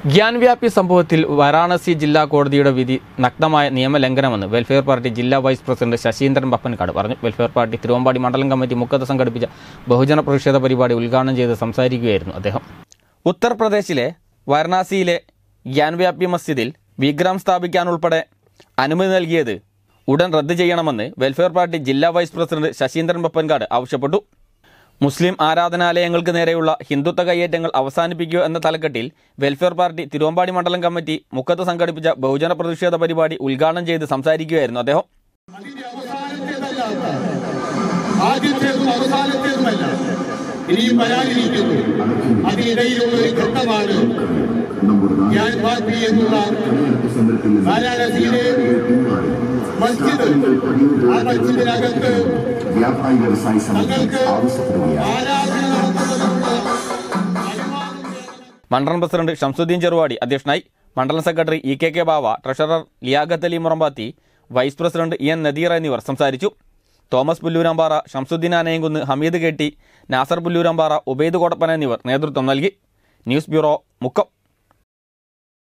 ഗ്യാൻവ്യാപി സംഭവത്തിൽ വാരാണസി ജില്ലാ കോടതിയുടെ വിധി നഗ്നമായ നിയമലംഘനമെന്ന് വെൽഫെയർ പാർട്ടി ജില്ലാ വൈസ് പ്രസിഡന്റ് ശശീന്ദ്രൻ ബപ്പൻകാട് പറഞ്ഞു വെൽഫെയർ പാർട്ടി തിരുവമ്പാടി മണ്ഡലം കമ്മിറ്റി മുക്കത്ത് സംഘടിപ്പിച്ച ബഹുജന പ്രതിഷേധ പരിപാടി ഉദ്ഘാടനം ചെയ്ത് സംസാരിക്കുകയായിരുന്നു അദ്ദേഹം ഉത്തർപ്രദേശിലെ വാരണാസിയിലെ ഗ്യാൻവ്യാപി മസ്ജിദിൽ വിഗ്രാം സ്ഥാപിക്കാനുൾപ്പെടെ അനുമതി നൽകിയത് ഉടൻ റദ്ദ് ചെയ്യണമെന്ന് വെൽഫെയർ പാർട്ടി ജില്ലാ വൈസ് പ്രസിഡന്റ് ശശീന്ദ്രൻ ബപ്പൻകാട് ആവശ്യപ്പെട്ടു മുസ്ലിം ആരാധനാലയങ്ങൾക്ക് നേരെയുള്ള ഹിന്ദുത്വ കയ്യേറ്റങ്ങൾ അവസാനിപ്പിക്കുക എന്ന തലക്കെട്ടിൽ വെൽഫെയർ പാർട്ടി തിരുവമ്പാടി മണ്ഡലം കമ്മിറ്റി മുക്കത്ത് സംഘടിപ്പിച്ച ബഹുജന പ്രതിഷേധ പരിപാടി ഉദ്ഘാടനം ചെയ്ത് സംസാരിക്കുകയായിരുന്നു അദ്ദേഹം അതിന്റെ അവസാനത്തേതല്ലാത്ത ആദ്യത്തേതും അവസാനത്തേതുമല്ല ഇനിയും വരാനിരിക്കുന്നു അതിനിടയിലുള്ള ഒരു ഘട്ടമാണ് ഞാൻ പാർട്ടി എന്നുള്ള വാരാണസിയിലെ മസ്ജിദ് ആ മസ്ജിദിനകത്ത് വ്യാപാരി വ്യവസായ സമിതി തങ്ങൾക്ക് ആവശ്യപ്പെടുകയാണ് ആരാധന നടത്തുന്നതിനുള്ള അനുവാദം വേണമെന്ന് മണ്ഡലം പ്രസിഡന്റ് ഷംസുദ്ദീൻ ചെറുവാടി അധ്യക്ഷനായി മണ്ഡലം secretary E K K Bava treasurer Liyaqat Ali Murampathi vice president E N Nadeer എന്നിവർ സംസാരിച്ചു തോമസ് പുല്ലൂരാമ്പാറ ഷംസുദ്ദീൻ ആനയംകുന്ന് ഹമീദ് കെട്ടി നാസർ പുല്ലൂരാമ്പാറ ഉബൈദ് കോടപ്പന എന്നിവർ നേതൃത്വം നൽകി ന്യൂസ് ബ്യൂറോ മുക്കം